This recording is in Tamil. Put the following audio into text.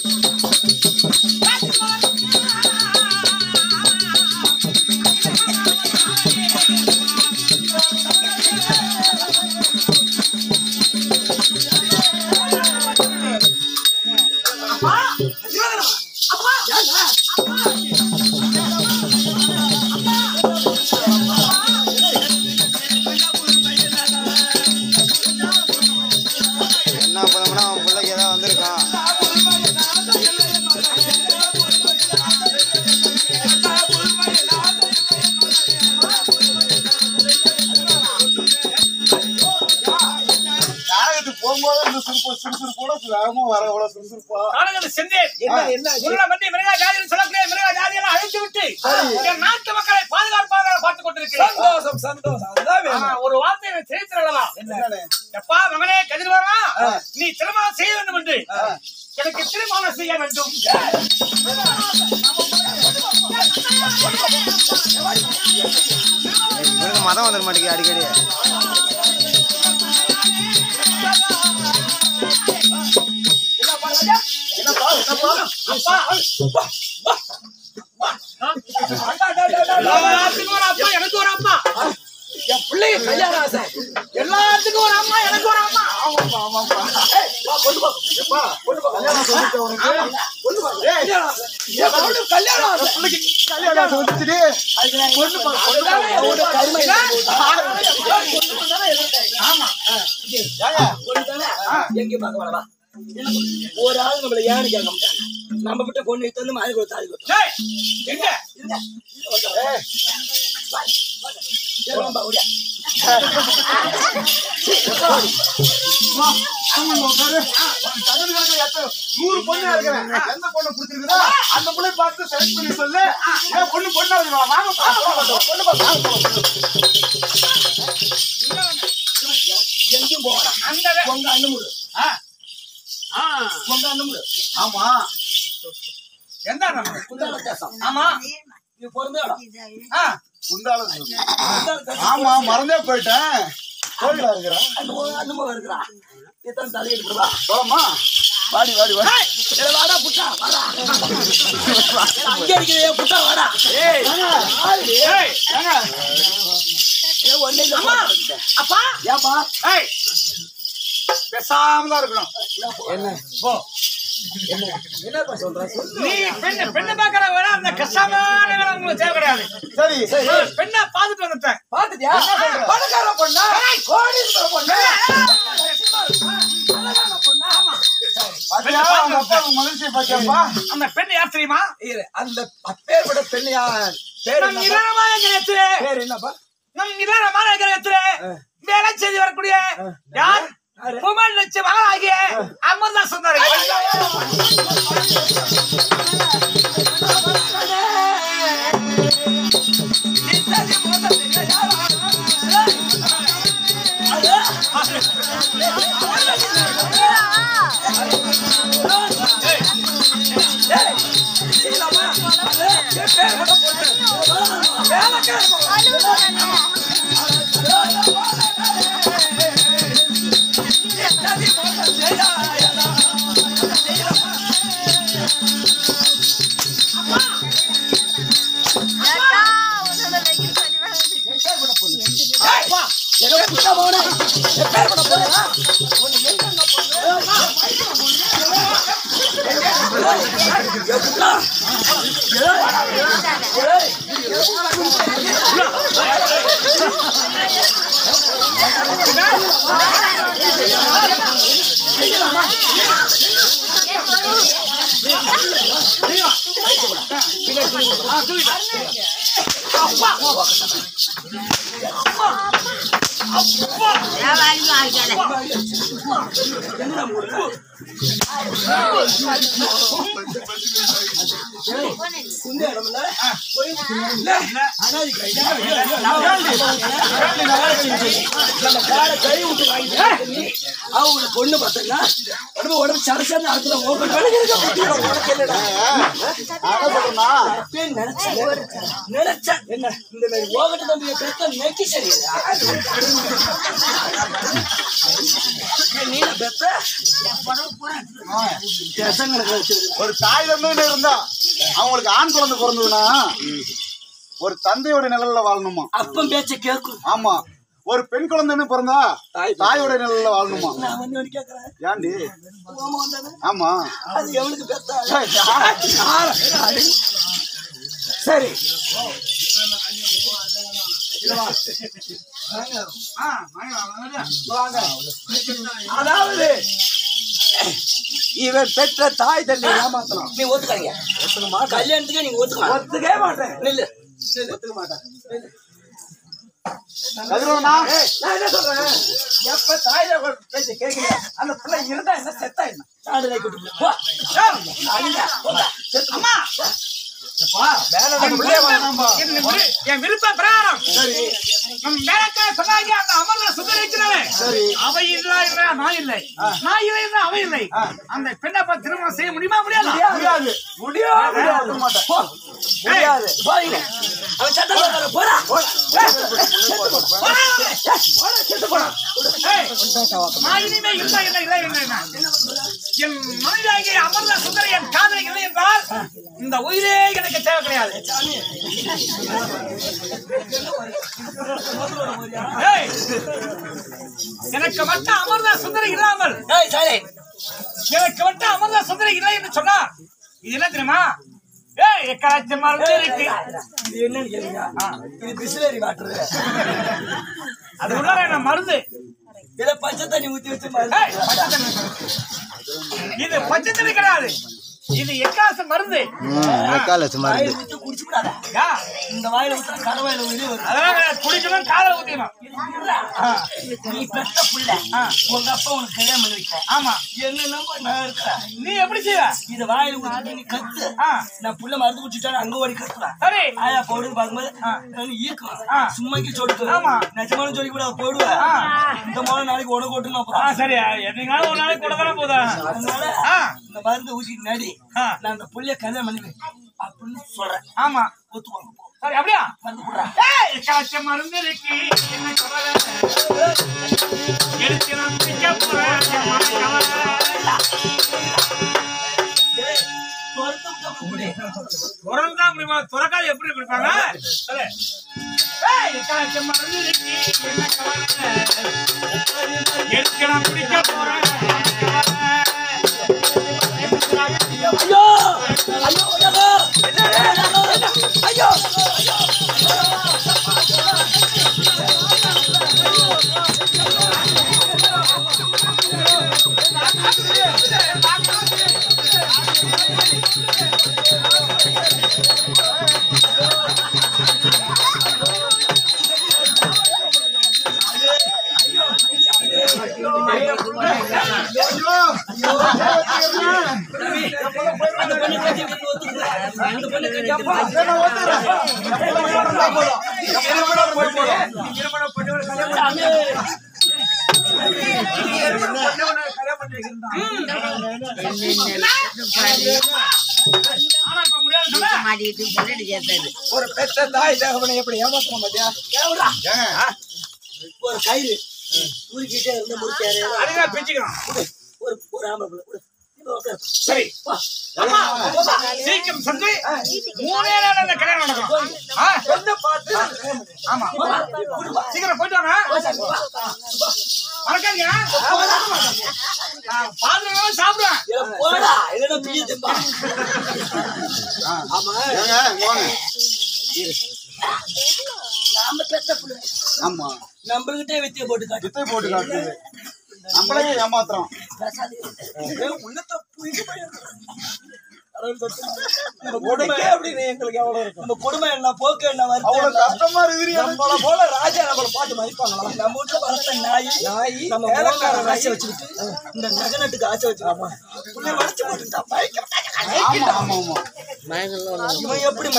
என்ன பண்ணோம்னா அவன் பிள்ளைக்கு ஏதாவது வந்திருக்கான் நாடகத்துக்கு போகும்போது இந்த சுறுப்பு சுறுசுறுப்போட வேகமா வர அவ்வளவு சுறுசுறுப்பா காலங்கள் சென்றேன் உள்ள வந்து மிருக ஜாதியில் சொல்லக்கூடிய மிருக ஜாதியெல்லாம் அழைத்து விட்டு என் நாட்டு மக்களை பாதுகாப்பாக பார்த்துக் கொண்டிருக்கிறேன் சந்தோஷம் சந்தோஷம் அதுதான் ஆ, வேணும் ஒரு வார்த்தை எனக்கு தெரிவித்திடலாம் என்னண்ணே? எப்பா மகனே கதிர்வாரா நீ திருமணம் செய்ய வேண்டும் என்று எனக்கு திருமணம் செய்ய வேண்டும் இவனுக்கு மதம் வந்துட மாட்டேங்குது அடிக்கடி அப்பா எல்லாத்துக்கும் ஒரு அப்பா எனக்கு ஒரு அப்பா என் பிள்ளைய கல்யாணம் ஆசை எல்லாத்துக்கும் ஒரு அம்மா எனக்கு ஒரு அம்மா ஆமாப்பா ஆமாப்பா எப்பா கல்யாணம் சொல்லிட்டு உனக்கு கல்யாணம் ஆசை. என் பொண்ணு கல்யாணம் ஆசை. கல்யாணம் சொல்லிச்சுடி பொண்ணு பா- பொண்ணு பா- ஒரு கருமை ஏங்க, பொண்ணுதானே? எங்க பார்க்க வேணாமா? ஒரு ஆள் நம்மள ஏன்னு கேட்க மாட்டாங்க நம்ம கிட்ட பொண்ணு எடுத்து மாதிரி ஒரு தாலி கொடுத்தோம் டேய், எங்க இருங்க. ஏய், வாய், வாய். ஏய், வாம்பா, ஓடியா. ஆமா, உட்காரு. உன் தகுதிகளுக்கு ஏத்த நூறு பொண்ணு இருக்கிறேன் எந்த பொண்ணு பிடிச்சிருக்குதோ அந்த பொண்ணை பார்த்து செலக்ட் பண்ணி சொல்லு ஏன் பொண்ணு பொண்ணு வாங்க வாங்க பொண்ணு பார்த்து வாங்க எங்கேயும் போக வேணாம். அந்த வே- உங்க அண்ணன் முடு. ஆ. ஆ. உங்க அண்ணன் முடு. ஆமா எந்த நம்ம குந்தால தேசம். ஆமா நீ பிறந்த இடம். ஆ. குண்டால குந்தால தேசம். ஆமா மறந்தே போயிட்டேன் கோயிலா இருக்கிறேன் அந்த ஒரு அண்ணன் இருக்கிறான் இதான் தலையிட்டு வா போலாமா வாடி வாடி வாடி ஏய், வாடா புட்டா வாடா ஏய், அங்க இருக்கிறே புட்டா வாடா ஏய், ஏய், ஏங்க ஏய், ஒண்ணே இல்ல, அம்மா. போடா. அப்பா ஏப்பா ஏய், பேசாம தான் இருக்கணும் என்ன போ என்ன என்னப்பா சொல்ற சொல்லு. நீ பெண்ணு பெண்ணு பாக்குற விட அந்த கஷ்டமான வேலை உங்களுக்கு தேவை கிடையாது சரி சரி ஒரு பெண்ணை பார்த்துட்டு வந்துட்டேன் பாத்துட்டியா பணக்கார பொண்ணா கோடீஸ்வர பொண்ணா அழகான பொண்ணா பாத்தியா அவங்க அப்பா உங்க மகிழ்ச்சியை பாத்தியாப்பா அந்த பெண் யார் தெரியுமா இரு, அந்த அப்பேற்பட்ட பெண்ணையா பேர் நம் என்னப்பா? நிதானமான கிரகத்திலே பேர் என்னப்பா நம் நிதானமான கிரகத்திலே வேலை செய்து வரக்கூடிய யார் யாரு? புகழ் லட்ச மகளாகிய அமர்தா சுந்தரி குந்த இடம்ல அனாதி கை நம்ம காலை கை விட்டு வாங்கிட்டு அவங்க பொண்ணு பார்த்தா உடம்பு உடம்பு சரசன்னு அடுத்த ஓப்பன் வேலைக்கு இருக்க பத்தியா உனக்கு என்னடா நான் என்ன சொல்றேன்னா அப்பயே நினைச்சேன் நினைச்சேன் என்ன இந்த மாதிரி ஓகட்ட தம்பியை பெத்த நெக்கி சரியில்லை நீ பெத்த தசங்களுக்கு வச்சிருக்கு ஒரு தாய் தந்தைன்னு இருந்தா அவங்களுக்கு ஆண் குழந்தை பிறந்ததுன்னா ஒரு தந்தையோட நிழல்ல வாழணுமா அப்பம் பேச்ச கேட்கும் ஆமா ஒரு பெண் குழந்தைன்னு பிறந்தா தாயோட நிழல்ல வாழணுமா நான் வந்து ஒண்ணு கேட்கறேன் ஏண்டி ஓமா வந்தானே ஆமா அது எவனுக்கு பெத்தா சரி அதாவது இவன் பெற்ற தாய் தந்தை ஏமாத்தலாம் நீ ஒத்துக்காங்க ஒத்துக்கமா கல்யாணத்துக்கு நீங்க ஒத்துக்கலாம் ஒத்துக்கவே மாட்டேன் நில்லு ஒத்துக்க மாட்டேன் கதிரவனா நான் என்ன சொல்றேன் எப்ப தாய் தகவல் பேச்ச கேட்கிறீங்க அந்த பிள்ளை இருந்தா என்ன செத்தா என்ன சாடுதை கூட்டு போ அடிங்க போடா செத்து அம்மா என் விரு- என் விருப்ப பிரகாரம் நம் மேலக்கா சொன்னாங்க அந்த அமர்ந்த சுந்தர் இருக்கிறானே அவை இல்லா இல்ல நான் இல்லை நான் இல்லை இல்ல அவை இல்லை அந்த பெண்ணை பார்த்து திருமணம் செய்ய முடியுமா முடியாது முடியாது முடியாது முடியாது மாட்டேன் போ முடியாது போறீங்க அவன் சத்தம் போடுறாரு போடா போடா செத்து போடா நான் இனிமே இல்லை இல்லை இல்லை இல்லை இல்லை. என் மனைவியாகிய அமர்ந்த சுந்தர என் காதலை இல்லை என்றால் இந்த உயிரே எனக்கு தேவை கிடையாது ஏய், எனக்கு மட்டும் அமர்ந்த சுந்தர இல்லாமல் ஏய் சாலே எனக்கு மட்டும் அமர்ந்த சுந்தர இல்லை என்று சொன்னா இது என்ன தெரியுமா ஏய் எக்கராச்சி மருந்து இருக்கு இது என்னன்னு கேளுங்க இது பிஸ்லரி வாட்டர் அது உள்ளார என்ன மருந்து இதை பச்சை தண்ணி ஊத்தி வச்சு மாதிரி ஏய், பச்சை தண்ணி. இது பச்சை தண்ணி கிடையாது இது எக்காசு மருந்து எக்கால சும்மா வாயில ஊத்தி குடிச்சு விடாத யா, இந்த வாயில ஊத்தா கடை வாயில வெளியே வரும் அதெல்லாம் கிடையாது. குடிக்கணும் காதல ஊத்திக்கணும் நீ பெத்த புள்ள உங்க அப்பா உனக்கு கல்யாணம் பண்ணி வைக்க ஆமா என்ன நம்ப நான் இருக்கிறேன் நீ எப்படி செய்வ இத வாயில ஊத்தி நீ கத்து ஆ, நான் புள்ள மருந்து குடிச்சுட்டா அங்க ஓடி கத்துறேன் சரி ஆயா போடு பார்க்கும்போது நான் ஈர்க்கும் ஆ. சும்மாக்கி சொல்லிட்டு ஆமா. நிஜமான சொல்லி கூட போடுவேன் ஆ. இந்த மாதிரி நாளைக்கு உடனே ஓட்டுன்னு ஆ, அப்புறம் சரி என்னைக்காவது ஒரு நாளைக்கு கூட தானே போதா அதனால ஆ, இந்த மருந்து ஊசி நடி ஆ. நான் அந்த புள்ளைய கல்யாணம் பண்ணுவேன் அப்படின்னு சொல்றேன் ஆமா ஒத்துவாங்க போ சரி அப்படியா மருந்து போடுறேன் ஏய், காய்ச்ச மருந்து இருக்கு என்ன கவலை எடுத்து நான் பிடிக்க போறேன் என் மன கவலை. திறந்தா முடியுமா திறக்காது எப்படி குடிப்பாங்க சொல்லு. ஏய், காய்ச்ச மருந்து இருக்கு என்ன கவலை எடுத்து நான் பிடிக்க போறேன் ஐயோ ஐயோ ஐயோ ஐயோ ஆனா இப்ப முடியாது சொல்ல மாட்டிட்டு பொண்ணு சேர்த்தது ஒரு பெத்த தாய் தகவனை எப்படி ஏமாத்தணும் பாத்தியா கேவடா ஒரு கயிறு ஊருக்கிட்டே இருந்து முடிச்சாரு அதுதான் பிச்சுக்கிறோம் ஒரு ஒரு ஆம்பளை பிள்ளை கொடு. இங்க உட்காரு. சரி வா. அம்மா சீக்கிரம் சொல்லி மூணே நாள் அந்த கல்யாணம் நடக்கும் ஆ, பொண்ணை பார்த்து ஆமா சீக்கிரம் போயிட்டு வாங்க மறக்காதீங்க நான் பாதுகாப்பு சாப்பிடுவேன் இதுல போடா இல்லைன்னா பிய்ய திம்பா ஆமா ஏங்க வாங்க நாம பெத்த புள்ள ஆமா நம்மளுக்கிட்டே வித்திய போட்டு காட்டு வித்தை போட்டு காட்டுது நம்மளே ஏமாத்துறோம் உள்ளத்தை புரிஞ்சு கொடுமை அப்படின்னு எங்களுக்கு எவ்வளவு இருக்கும் நம்ம கொடுமை என்ன போக்கு என்ன அவ்வளவு வருத்தம் கஷ்டமா இருக்குது நம்மள போல ராஜா நம்மள பார்த்து மதிப்பாங்களா நம்ம வீட்டுல வளர்த்த நாய் நாய் நம்ம வேலைக்கார ஆசை வச்சுக்கிட்டு இந்த நகனட்டுக்கு ஆசை வச்சுக்காம புள்ளை மறைச்சு போட்டுட்டா பயக்க ஆமா ஆமா ஆமா மயங்கள்லாம் இவன் எப்படி